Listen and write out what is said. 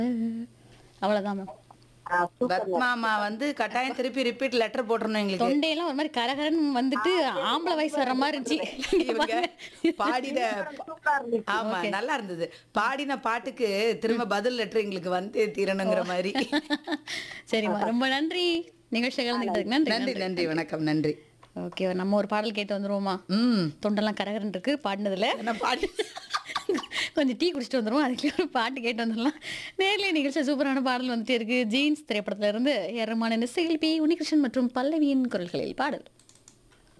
அவ்வளவுதான் மேம் ஆ, சூப்பர் பத்மாமா வந்து கட்டாயம் திருப்பி ரிப்பீட் லெட்டர் போட்டுறணும் எங்களுக்கு தொண்டையெல்லாம் ஒரு மாதிரி கரகரன்னு வந்துட்டு ஆம்பளை வயசு வர்ற மாதிரி இருந்துச்சு இங்க இவங்க பாருங்க. பாடின சூப்பரா இருந்துச்சு ஆமா நல்லா இருந்தது பாடின பாட்டுக்கு திரும்ப பதில் லெட்டர் எங்களுக்கு வந்து தீரணுங்கிற மாதிரி சரிம்மா ரொம்ப நன்றி நிகழ்ச்சி கலந்துக்கிட்டதுக்கு நன்றி நன்றி நன்றி வணக்கம் நன்றி ஓகே நம்ம ஒரு பாடல் கேட்டு வந்துருவோமா ம் தொண்டெல்லாம் கரகரன் இருக்கு பாடினதுல என்ன பாடி கொஞ்சம் டீ குடிச்சிட்டு வந்துருவோம் அதுக்குள்ளே ஒரு பாட்டு கேட்டு வந்துடலாம் நேர்ல நிகழ்ச்சி சூப்பரான பாடல் வந்துட்டே இருக்கு ஜீன்ஸ் திரைப்படத்துல இருந்து ஏரமான இசையில் பி உன்னிகிருஷ்ணன் மற்றும் பல்லவியின் குரல்களில் பாடல்